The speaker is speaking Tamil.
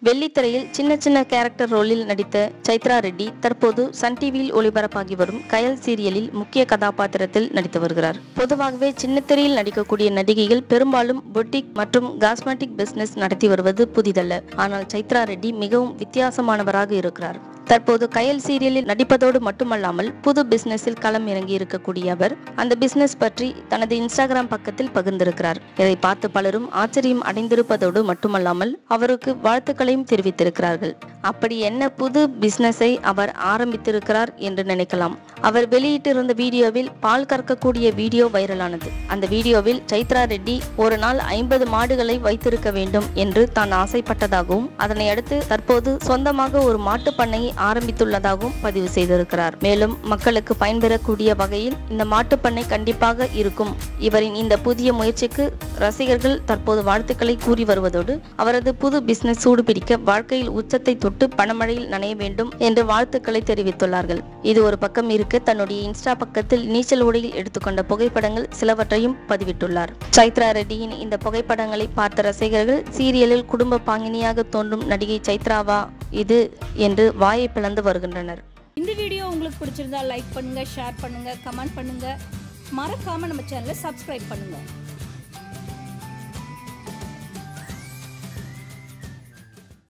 வெள்ளித்திரையில் சின்ன சின்ன கேரக்டர் ரோலில் நடித்த சைத்ரா ரெட்டி தற்போது சன் டிவியில் ஒளிபரப்பாகி வரும் கயல் சீரியலில் முக்கிய கதாபாத்திரத்தில் நடித்து வருகிறார் பொதுவாகவே சின்ன திரையில் நடிக்கக்கூடிய நடிகைகள் பெரும்பாலும் பொட்டிக் மற்றும் காஸ்மெட்டிக் பிசினஸ் நடத்தி வருவது புதிதல்ல ஆனால் சைத்ரா ரெட்டி மிகவும் வித்தியாசமானவராக இருக்கிறார் தற்போது கயல் சீரியலில் நடிப்பதோடு மட்டுமல்லாமல் புது பிசினஸில் களம் இறங்கி இருக்கக்கூடிய அவர் அந்த பிசினஸ் பற்றி தனது இன்ஸ்டாகிராம் பக்கத்தில் பகிர்ந்திருக்கிறார் இதை பார்த்து பலரும் ஆச்சரியம் அடைந்திருப்பதோடு மட்டுமல்லாமல் அவருக்கு வாழ்த்துக்களையும் தெரிவித்திருக்கிறார்கள் அப்படி என்ன புது பிசினஸை அவர் ஆரம்பித்திருக்கிறார் என்று நினைக்கலாம் அவர் வெளியிட்டிருந்த வீடியோவில் பால் கறக்கக்கூடிய வீடியோ வைரலானது அந்த வீடியோவில் சைத்ரா ரெட்டி ஒரு நாள் ஐம்பது மாடுகளை வைத்திருக்க வேண்டும் என்று தான் ஆசைப்பட்டதாகவும் அதனை அடுத்து தற்போது சொந்தமாக ஒரு மாட்டுப் பண்ணையை ஆரம்பித்துள்ளதாகவும் பதிவு செய்திருக்கிறார் மேலும் மக்களுக்கு பயன்பெறக்கூடிய வகையில் இந்த மாட்டுப் பண்ணை கண்டிப்பாக இருக்கும் இவரின் இந்த புதிய முயற்சிக்கு ரசிகர்கள் தற்போது வாழ்த்துக்களை கூறி வருவதோடு அவரது புது பிசினஸ் சூடுபிடிக்க வாழ்க்கையில் உச்சத்தை தொட்டு பணமழையில் நனைய வேண்டும் என்று வாழ்த்துக்களை தெரிவித்துள்ளார்கள் இது ஒரு பக்கம் இருக்க தன்னுடைய இன்ஸ்டா பக்கத்தில் நீச்சல் உடையில் எடுத்துக்கொண்ட புகைப்படங்கள் சிலவற்றையும் பதிவிட்டுள்ளார் சைத்ரா ரெட்டியின் இந்த புகைப்படங்களை பார்த்த ரசிகர்கள் சீரியலில் குடும்ப பாங்கினியாக தோன்றும் நடிகை சைத்ராவா இது என்று வாயை பிளந்து வருகின்றனர் இந்த வீடியோ உங்களுக்கு பிடிச்சிருந்தா லைக் பண்ணுங்க ஷேர் பண்ணுங்க கமெண்ட் பண்ணுங்க மறக்காம நம்ம சேனலை சப்ஸ்கிரைப் பண்ணுங்க